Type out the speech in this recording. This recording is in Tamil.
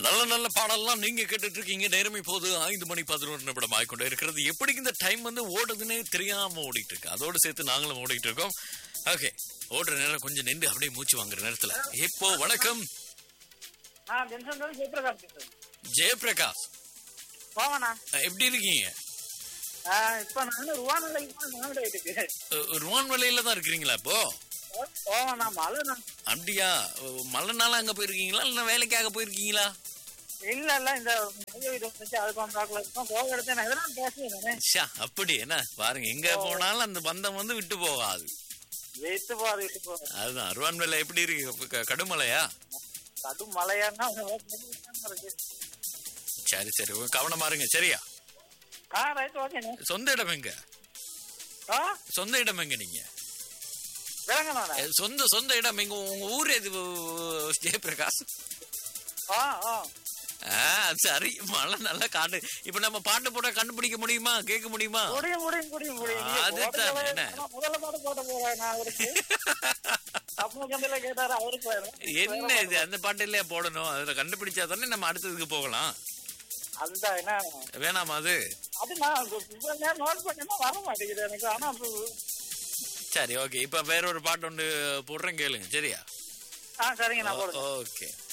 நல்ல நல்ல பாடல்லாம் நீங்க கேட்டுட்டு இருக்கீங்க நேரம் இப்போது ஐந்து மணி பதினோரு நிமிடம் ஆகிக்கொண்டே இருக்கிறது எப்படி இந்த டைம் வந்து ஓடுதுன்னே தெரியாம ஓடிட்டு இருக்கு அதோடு சேர்த்து நாங்களும் ஓடிட்டு இருக்கோம் ஓகே ஓடுற நேரம் கொஞ்சம் நின்று அப்படியே மூச்சு வாங்குற நேரத்துல இப்போ வணக்கம் ஆ பென்சன் தான் ஜெயபிரகாஷ் பேசுறேன் ஜெயபிரகாஷ் போவண்ணா எப்படி இருக்கீங்க ஆ இப்போ நான் ருவானிலைக்கு போன மாமிட வீட்டுக்கு அஹ், ருவான்வலையில தான் இருக்கிறீங்களா இப்போ போவண்ணா மழைண்ணா அப்படியா அஹ், மழை நாளா அங்க போயிருக்கீங்களா இல்ல வேலைக்காக போயிருக்கீங்களா இல்ல இல்ல இந்த மைய வீடு வந்துச்சு அது பண்றாக்குல இருக்கும் போக எடுத்து நான் இதெல்லாம் பேசுவேன் ஷா அப்படி என்ன பாருங்க எங்க போனாலும் அந்த பந்தம் வந்து விட்டு போகாது வெயிட்டு போகாது விட்டு போகாது அதுதான் ருவான்வலை எப்படி இருக்கு க- கடுமலையா கடும் மழையான்னா இருக்கு சரி சரி கவனமா இருங்க சரியா ஆ ரைட் ஓகேண்ணே சொந்த இடம் எங்க ஆ சொந்த இடம் எங்க நீங்க விளங்கண்ணா எ, சொந்த சொந்த இடம் எங்க உங்க ஊர் எது ஜெயபிரகாஷ் ஆ ஆ ஆ சரி மழை நல்லா காட்டு இப்ப நம்ம பாட்டு போட்டா கண்டுபிடிக்க முடியுமா கேட்க முடியுமா முடியும் முடியும் முடியும் முடியும் ஆ, நீங்க அதுதான் போடுறத என்ன? நான் முதல்ல பாட்டு போட்ட போறேன் நான் அவருக்கு தப்பு கந்தையில கேட்டாரு அவருக்கு வேணும். என்ன இது அந்த பாட்டு இல்லையா போடணும் அதுல கண்டுபிடிச்சா தானே நம்ம அடுத்ததுக்கு போகலாம் அதுதான் என்ன வேணாமா அது அது நான் இவ்வளவு நேரம் நோட் பண்ணா வர மாட்டேங்குது எனக்கு ஆனா அப்ப- சரி ஓகே இப்ப வேற ஒரு பாட்டு ஒன்று போடுறேன் கேளுங்க சரியா ஆ சரிங்க நான் போடுறேன் ஓகே